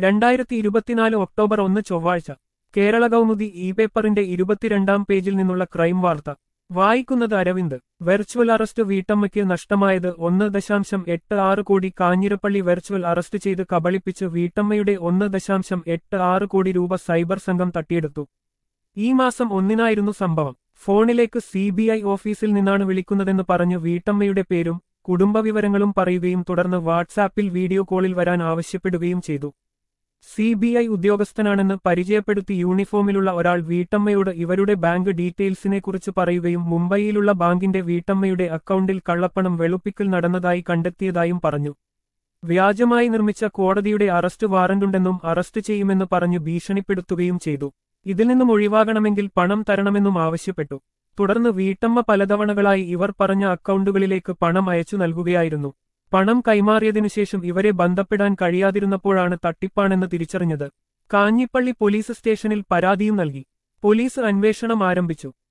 രണ്ടായിരത്തി ഇരുപത്തിനാല് ഒക്ടോബർ ഒന്ന് ചൊവ്വാഴ്ച കേരള കൗമുദി ഇ പേപ്പറിന്റെ ഇരുപത്തിരണ്ടാം പേജിൽ നിന്നുള്ള ക്രൈം വാർത്ത വായിക്കുന്നത് അരവിന്ദ് വെർച്വൽ അറസ്റ്റ് വീട്ടമ്മയ്ക്ക് നഷ്ടമായത് ഒന്ന് ദശാംശം എട്ട് ആറ് കോടി കാഞ്ഞിരപ്പള്ളി വെർച്വൽ അറസ്റ്റ് ചെയ്ത് കബളിപ്പിച്ച് വീട്ടമ്മയുടെ ഒന്ന് ദശാംശം എട്ട് ആറ് കോടി രൂപ സൈബർ സംഘം തട്ടിയെടുത്തു ഈ മാസം ഒന്നിനായിരുന്നു സംഭവം ഫോണിലേക്ക് സി ബി ഐ ഓഫീസിൽ നിന്നാണ് വിളിക്കുന്നതെന്ന് പറഞ്ഞ് വീട്ടമ്മയുടെ പേരും കുടുംബവിവരങ്ങളും പറയുകയും തുടർന്ന് വാട്സാപ്പിൽ വീഡിയോ കോളിൽ വരാൻ ആവശ്യപ്പെടുകയും ചെയ്തു സി ബി ഐ ഉദ്യോഗസ്ഥനാണെന്ന് പരിചയപ്പെടുത്തി യൂണിഫോമിലുള്ള ഒരാൾ വീട്ടമ്മയോട് ഇവരുടെ ബാങ്ക് ഡീറ്റെയിൽസിനെക്കുറിച്ച് പറയുകയും മുംബൈയിലുള്ള ബാങ്കിന്റെ വീട്ടമ്മയുടെ അക്കൗണ്ടിൽ കള്ളപ്പണം വെളുപ്പിക്കൽ നടന്നതായി കണ്ടെത്തിയതായും പറഞ്ഞു വ്യാജമായി നിർമ്മിച്ച കോടതിയുടെ അറസ്റ്റ് വാറന്റുണ്ടെന്നും അറസ്റ്റ് ചെയ്യുമെന്ന് പറഞ്ഞു ഭീഷണിപ്പെടുത്തുകയും ചെയ്തു ഇതിൽ നിന്നും ഒഴിവാകണമെങ്കിൽ പണം തരണമെന്നും ആവശ്യപ്പെട്ടു തുടർന്ന് വീട്ടമ്മ പലതവണകളായി ഇവർ പറഞ്ഞ അക്കൗണ്ടുകളിലേക്ക് പണം അയച്ചു നൽകുകയായിരുന്നു പണം കൈമാറിയതിനുശേഷം ഇവരെ ബന്ധപ്പെടാൻ കഴിയാതിരുന്നപ്പോഴാണ് തട്ടിപ്പാണെന്ന് തിരിച്ചറിഞ്ഞത് കാഞ്ഞിപ്പള്ളി പോലീസ് സ്റ്റേഷനിൽ പരാതിയും നൽകി പോലീസ് അന്വേഷണം ആരംഭിച്ചു